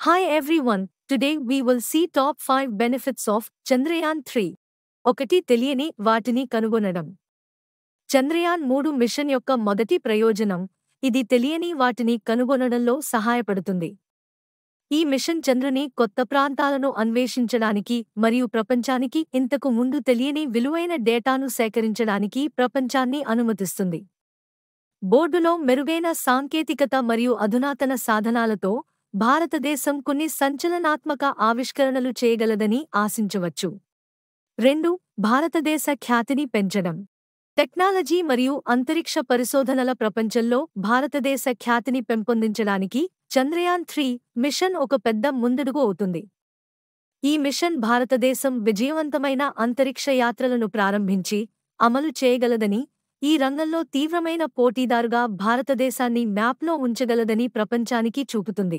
Hi everyone, today we will see top 5 benefits of Chandrayaan 3. ఒకటి తెలియని వాటిని కనుగొనడం చంద్రయాన్ మూడు మిషన్ యొక్క మొదటి ప్రయోజనం ఇది తెలియని వాటిని కనుగొనడంలో సహాయపడుతుంది ఈ మిషన్ చంద్రుని కొత్త ప్రాంతాలను అన్వేషించడానికి మరియు ప్రపంచానికి ఇంతకు ముందు తెలియని విలువైన డేటాను సేకరించడానికి ప్రపంచాన్ని అనుమతిస్తుంది బోర్డులో మెరుగైన సాంకేతికత మరియు అధునాతన సాధనాలతో భారతదేశం కొన్ని సంచలనాత్మక ఆవిష్కరణలు చేయగలదని ఆశించవచ్చు రెండు భారతదేశ ఖ్యాతిని పెంచడం టెక్నాలజీ మరియు అంతరిక్ష పరిశోధనల ప్రపంచంలో భారతదేశ ఖ్యాతిని పెంపొందించడానికి చంద్రయాన్ త్రీ మిషన్ ఒక పెద్ద ముందడుగు అవుతుంది ఈ మిషన్ భారతదేశం విజయవంతమైన అంతరిక్ష యాత్రలను ప్రారంభించి అమలు చేయగలదని ఈ రంగంలో తీవ్రమైన పోటీదారుగా భారతదేశాన్ని మ్యాప్లో ఉంచగలదని ప్రపంచానికి చూపుతుంది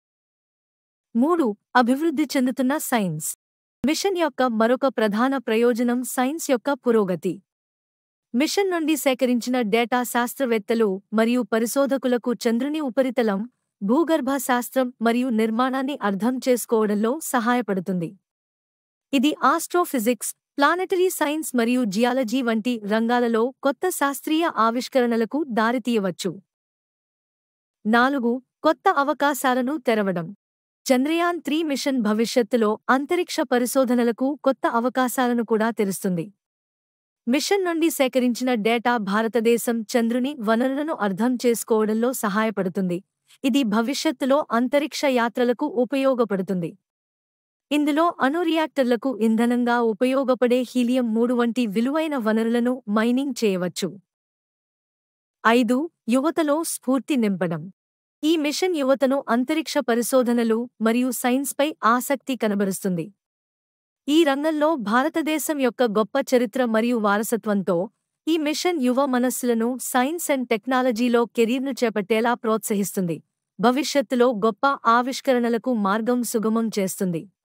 మూడు అభివృద్ధి చెందుతున్న సైన్స్ మిషన్ యొక్క మరొక ప్రధాన ప్రయోజనం సైన్స్ యొక్క పురోగతి మిషన్ నుండి సేకరించిన డేటా శాస్త్రవేత్తలు మరియు పరిశోధకులకు చంద్రుని ఉపరితలం భూగర్భ శాస్త్రం మరియు నిర్మాణాన్ని అర్థం చేసుకోవడంలో సహాయపడుతుంది ఇది ఆస్ట్రోఫిజిక్స్ ప్లానెటరీ సైన్స్ మరియు జియాలజీ వంటి రంగాలలో కొత్త శాస్త్రీయ ఆవిష్కరణలకు దారితీయవచ్చు నాలుగు కొత్త అవకాశాలను తెరవడం చంద్రయాన్ త్రీ మిషన్ భవిష్యత్తులో అంతరిక్ష పరిశోధనలకు కొత్త అవకాశాలను కూడా తెరుస్తుంది మిషన్ నుండి సేకరించిన డేటా భారతదేశం చంద్రుని వనరులను అర్థం చేసుకోవడంలో సహాయపడుతుంది ఇది భవిష్యత్తులో అంతరిక్ష యాత్రలకు ఉపయోగపడుతుంది ఇందులో అణు రియాక్టర్లకు ఇంధనంగా ఉపయోగపడే హీలియం మూడు వంటి విలువైన వనరులను మైనింగ్ చేయవచ్చు ఐదు యువతలో స్ఫూర్తి నింపడం ఈ మిషన్ యువతను అంతరిక్ష పరిశోధనలు మరియు సైన్స్పై ఆసక్తి కనబరుస్తుంది ఈ రంగంలో భారతదేశం యొక్క గొప్ప చరిత్ర మరియు వారసత్వంతో ఈ మిషన్ యువ మనస్సులను సైన్స్ అండ్ టెక్నాలజీలో కెరీర్ను చేపట్టేలా ప్రోత్సహిస్తుంది భవిష్యత్తులో గొప్ప ఆవిష్కరణలకు మార్గం సుగమం చేస్తుంది